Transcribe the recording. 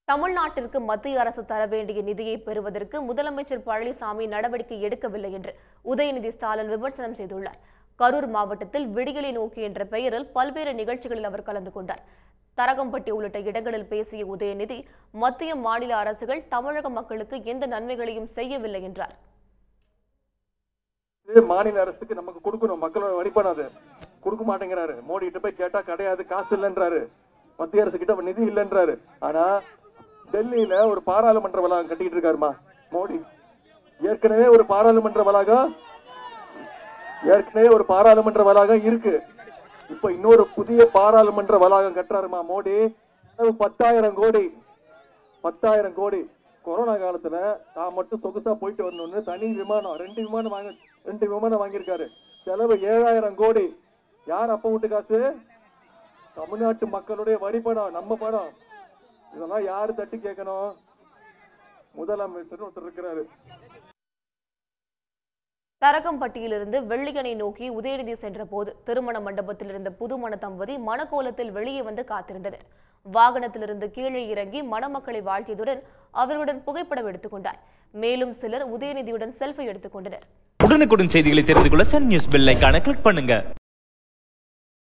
தமிழ்நாட்டிற்கு மத்திய அரசு தர வேண்டிய நிதியை பெறுவதற்கு முதலமைச்சர் பழனிசாமி நடவடிக்கை எடுக்கவில்லை என்று உதயநிதி ஸ்டாலின் விமர்சனம் செய்துள்ளார் கரூர் மாவட்டத்தில் விடியலை நோக்கி என்ற பெயரில் பல்வேறு நிகழ்ச்சிகளில் அவர் கலந்து கொண்டார் தரகம்பட்டி உள்ளிட்ட இடங்களில் பேசிய உதயநிதி மத்திய மாநில அரசுகள் தமிழக மக்களுக்கு எந்த நன்மைகளையும் செய்யவில்லை என்றார் இது மாநில அரசுக்கு நமக்கு கொடுக்கணும் மக்களோட வழிபாடு அது கொடுக்க மாட்டேங்கிறாரு மோடி கிட்ட போய் கேட்டா கிடையாது காசு இல்லைன்றாரு மத்திய அரசு கிட்ட நிதி இல்லைன்றாரு ஆனா டெல்லியில ஒரு பாராளுமன்ற வளாகம் கட்டிட்டு இருக்காருமா மோடி ஏற்கனவே ஒரு பாராளுமன்ற வளாகம் ஏற்கனவே ஒரு பாராளுமன்ற வளாகம் இருக்கு இப்ப இன்னொரு புதிய பாராளுமன்ற வளாகம் கட்டுறாருமா மோடி செலவு பத்தாயிரம் கோடி பத்தாயிரம் கோடி கொரோனா காலத்துல நான் மட்டும் சொகுசா போயிட்டு வரணும்னு தனி விமானம் ரெண்டு விமானம் வாங்க ரெண்டு விமானம் வாங்கியிருக்காரு செலவு ஏழாயிரம் கோடி யார் அப்ப வீட்டு காசு தமிழ்நாட்டு மக்களுடைய வரி பணம் நம்ம பணம் இதெல்லாம் யாரு தட்டி கேட்கணும் முதலமைச்சர் ஒருத்தர் இருக்கிறாரு தரகம்பட்டியிலிருந்து வெள்ளியணை நோக்கி உதயநிதி சென்றபோது திருமண மண்டபத்தில் இருந்த புதுமண தம்பதி மணக்கோலத்தில் வெளியே வந்து காத்திருந்தனர் வாகனத்திலிருந்து கீழே இறங்கி மணமக்களை வாழ்த்தியதுடன் அவர்களுடன் புகைப்படம் எடுத்துக் கொண்டார் மேலும் சிலர் உதயநிதியுடன் செல்ஃபி எடுத்துக் கொண்டனர் உடனுக்குடன் செய்திகளை தெரிந்து கொள்ள சன் நியூஸ் பெல் ஐகானை கிளிக் பண்ணுங்க